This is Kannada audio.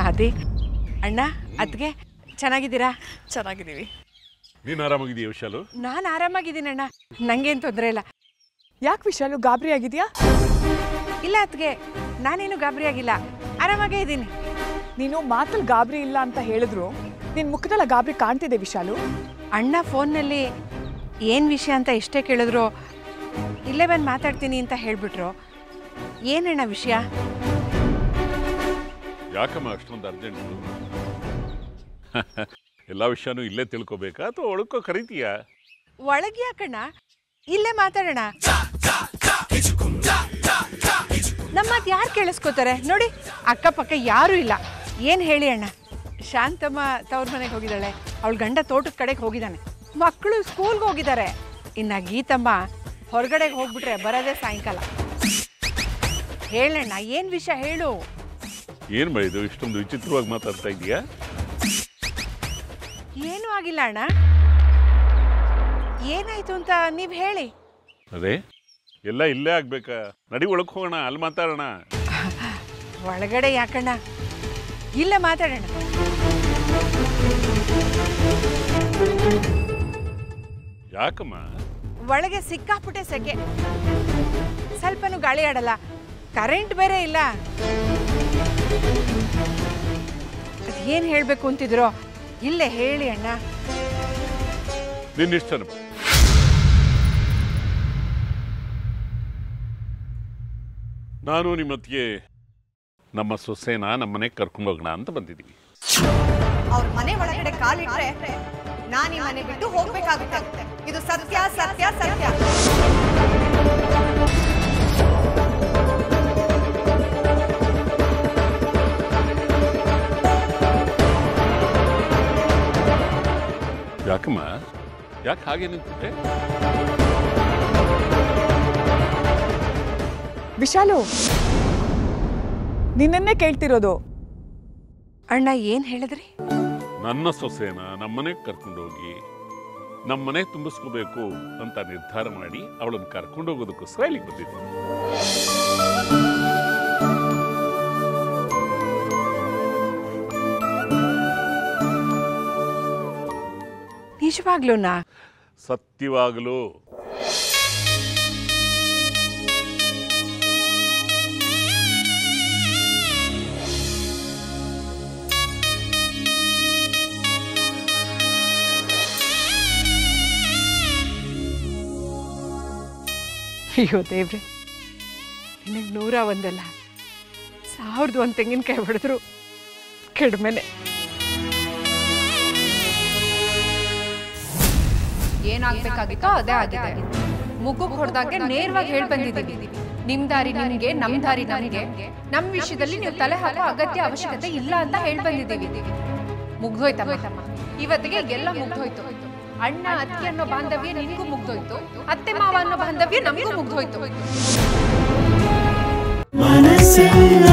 ಅದೇ ಅಣ್ಣ ಅದ್ಗೆ ಚೆನ್ನಾಗಿದ್ದೀರಾ ಚೆನ್ನಾಗಿದ್ದೀವಿ ನೀನು ಆರಾಮಾಗಿದೆಯಾ ವಿಶಾಲು ನಾನು ಆರಾಮಾಗಿದ್ದೀನಿ ಅಣ್ಣ ನಂಗೇನು ತೊಂದರೆ ಇಲ್ಲ ಯಾಕೆ ವಿಶಾಲು ಗಾಬರಿ ಆಗಿದ್ಯಾ ಇಲ್ಲ ಅದ್ಗೆ ನಾನೇನು ಗಾಬರಿ ಆಗಿಲ್ಲ ಆರಾಮಾಗೇ ಇದ್ದೀನಿ ನೀನು ಮಾತಲ್ಲಿ ಗಾಬರಿ ಇಲ್ಲ ಅಂತ ಹೇಳಿದ್ರು ನಿನ್ ಮುಖದಲ್ಲ ಗಾಬರಿ ಕಾಣ್ತಿದೆ ವಿಶಾಲು ಅಣ್ಣ ಫೋನ್ನಲ್ಲಿ ಏನು ವಿಷಯ ಅಂತ ಎಷ್ಟೇ ಕೇಳಿದ್ರು ಇಲ್ಲೇ ಬಂದು ಮಾತಾಡ್ತೀನಿ ಅಂತ ಹೇಳಿಬಿಟ್ರು ಏನಣ್ಣ ವಿಷಯ ಯಾಕಮ್ಮ ಅಷ್ಟೊಂದು ಅರ್ಜೆಂಟು ಎಲ್ಲ ವಿಷಯನೂ ಇಲ್ಲೇ ತಿಳ್ಕೊಬೇಕಾ ಅಥವಾ ಒಳಕೋ ಕರಿತೀಯಾ ಒಳಗೆ ಯಾಕಣ್ಣ ಇಲ್ಲೇ ಮಾತಾಡೋಣ ನಮ್ಮ ಮಾತು ಯಾರು ಕೇಳಿಸ್ಕೋತಾರೆ ನೋಡಿ ಅಕ್ಕಪಕ್ಕ ಯಾರೂ ಇಲ್ಲ ಏನು ಹೇಳಿ ಅಣ್ಣ ಶಾಂತಮ್ಮ ತವ್ರ ಮನೆಗೆ ಹೋಗಿದ್ದಾಳೆ ಅವಳ ಗಂಡ ತೋಟದ ಕಡೆಗೆ ಹೋಗಿದ್ದಾನೆ ಮಕ್ಕಳು ಸ್ಕೂಲ್ಗೆ ಹೋಗಿದ್ದಾರೆ ಇನ್ನು ಗೀತಮ್ಮ ಹೊರಗಡೆಗೆ ಹೋಗ್ಬಿಟ್ರೆ ಬರೋದೇ ಸಾಯಂಕಾಲ ಹೇಳಣ್ಣ ಏನು ವಿಷಯ ಹೇಳು ಏನು ಮಾಡಿದ್ದು ಇಷ್ಟೊಂದು ವಿಚಿತ್ರವಾಗಿ ಮಾತಾಡ್ತಾ ಇದೀಯಾ ಏನೂ ಆಗಿಲ್ಲ ಅಣ್ಣ ಏನಾಯ್ತು ಅಂತ ನೀವು ಹೇಳಿ ಅದೇ ಎಲ್ಲ ಇಲ್ಲೇ ಆಗ್ಬೇಕಾ ನಡಿ ಒಳಗೆ ಹೋಗೋಣ ಅಲ್ಲಿ ಮಾತಾಡೋಣ ಒಳಗಡೆ ಯಾಕಣ್ಣ ಇಲ್ಲೇ ಮಾತಾಡೋಣ ಯಾಕಮ್ಮ ಒಳಗೆ ಸಿಕ್ಕಾಪುಟ್ಟೆ ಸೆಕೆ ಸ್ವಲ್ಪನೂ ಗಾಳಿ ಆಡಲ್ಲ ಕರೆಂಟ್ ಬೇರೆ ಇಲ್ಲ ಏನು ಹೇಳಬೇಕು ಅಂತಿದ್ರೋ ಇಲ್ಲೇ ಹೇಳಿ ಅಣ್ಣ ನಿನ್ನಿಷ್ಟನಮ್ಮ ನಾನು ನಿಮ್ಮತ್ತಿಗೆ ನಮ್ಮ ಸೊಸೆನ ನಮ್ಮ ಮನೆಗೆ ಕರ್ಕೊಂಡೋಗೋಣ ಅಂತ ಬಂದಿದ್ದೀವಿ ಅವ್ರ ಮನೆ ಒಳಗಡೆ ಕಾಲಿಟ್ರೆ ನಾನು ಈ ಮನೆ ಬಿಟ್ಟು ಹೋಗ್ಬೇಕಾಗುತ್ತೆ ಇದು ಸತ್ಯ ಸತ್ಯ ಸತ್ಯ ಯಾಕಮ್ಮ ಯಾಕೆ ಹಾಗೆ ನಿಂತ್ಬಿಟ್ಟೆ ವಿಶಾಲು ನಿನ್ನನ್ನೇ ಕೇಳ್ತಿರೋದು ಅಣ್ಣ ಏನು ಹೇಳಿದ್ರಿ ನನ್ನ ಸೊಸೆನ ನಮ್ಮನೆಗೆ ಕರ್ಕೊಂಡೋಗಿ ನಮ್ಮನೆ ತುಂಬಿಸ್ಕೋಬೇಕು ಅಂತ ನಿರ್ಧಾರ ಮಾಡಿ ಅವಳನ್ನು ಕರ್ಕೊಂಡೋಗೋದಕ್ಕೋಸ್ಕರ ಇಲ್ಲಿಗೆ ಬಂದಿದ್ದೆ ನಿಜವಾಗ್ಲೂನಾ ಸತ್ಯವಾಗಲು ಅಯ್ಯೋ ದೇವ್ರೆ ನಿನಗೆ ನೂರ ಒಂದಲ್ಲ ಸಾವಿರದ ಒಂದು ತೆಂಗಿನಕಾಯಿ ಹೊಡೆದ್ರು ಕಡಿಮೆನೆ ಏನಾಗ್ಬೇಕಾಗಿತ್ತೋ ಅದೇ ಆಗಿದೆ ಮುಗುಗ್ ಹೊಡೆದಾಗೆ ನೇರವಾಗಿ ಹೇಳ್ ಬಂದಿದ್ದೀವಿ ನಿಮ್ ದಾರಿ ನಿಮ್ಗೆ ನಮ್ ದಾರಿ ನಮಗೆ ನಮ್ ವಿಷಯದಲ್ಲಿ ನೀವು ತಲೆ ಹಾಕೋ ಅಗತ್ಯ ಅವಶ್ಯಕತೆ ಇಲ್ಲ ಅಂತ ಹೇಳ್ ಬಂದಿದ್ದೀವಿ ಮುಗ್ದೋಯ್ತಮ್ಮ ಇವತ್ತಿಗೆ ಎಲ್ಲ ಮುಗ್ದೋಯ್ತು ಅಣ್ಣ ಅತ್ತಿಗೆ ಅನ್ನೋ ಬಾಂಧವ್ಯ ನಿನ್ಗೂ ಮುಗ್ದೋಯ್ತು ಅತ್ತೆ ಮಾವ ಅನ್ನೋ ಬಾಂಧವ್ಯ ನಮಗೂ ಮುಗ್ದೋಯ್ತು ಮನಸ್ಸೆಲ್ಲ